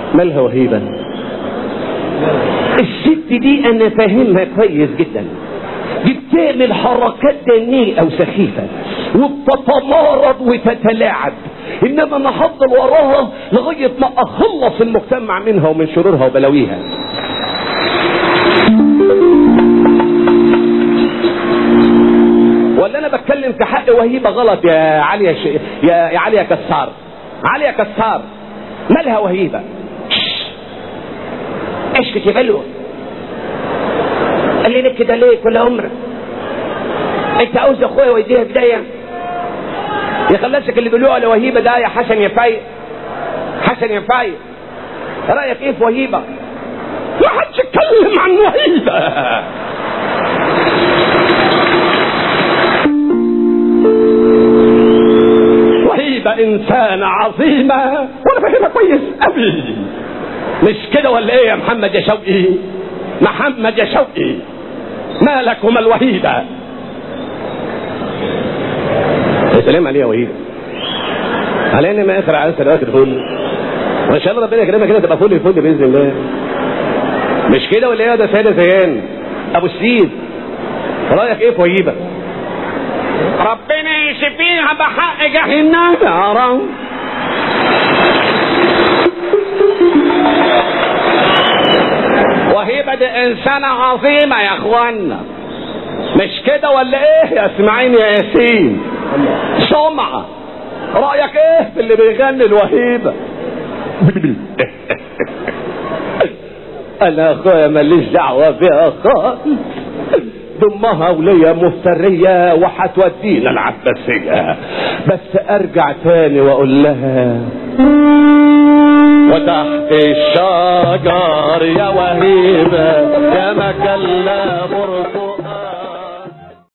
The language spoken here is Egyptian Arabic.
مالها وهيبة الست دي انا فاهمها كويس جدا دي بتعمل حركات دنيئة وسخيفة وبتتمارض وتتلاعب انما انا هفضل وراها لغاية ما اخلص المجتمع منها ومن شرورها وبلاويها ولا انا بتكلم في حق وهيبة غلط يا علي يا, ش... يا... يا علي يا كسار علي يا كسار مالها وهيبة اشكت يا بلوى قال لي كده ليه كل عمرك انت عاوز اخويا ويديها بدايه يا خلصك اللي بيقولوه على وهيبة ده يا حسن يا فايق حسن يا فايق رايك ايه في وهيبة ما حدش يتكلم عن وهيبة وهيبة انسانة عظيمة وانا فاهمها كويس قوي مش كده ولا ايه يا محمد يا شوقي محمد يا شوقي مالك ومال وهيبة يا سلام عليها وهيبة علينا ما اخر عسل اخر فل وان شاء الله ربنا يكرمك كده تبقى فل الفل باذن الله مش كده ولا ايه ده سيدة زيان ابو السيد رايك ايه في وهيبة ربنا يشفيها بحق جحيم يا رب وهيبة دي انسانة عظيمة يا اخوانا مش كده ولا ايه يا اسماعيل يا ياسين سمعة رأيك ايه في اللي بيغني الوهيبة انا اخويا ماليش دعوة بيها خالص ضمها وليا مفترية وحتودينا العباسية بس ارجع تاني واقول لها وتحت الشجر يا وهيبة يا مكلا برتقال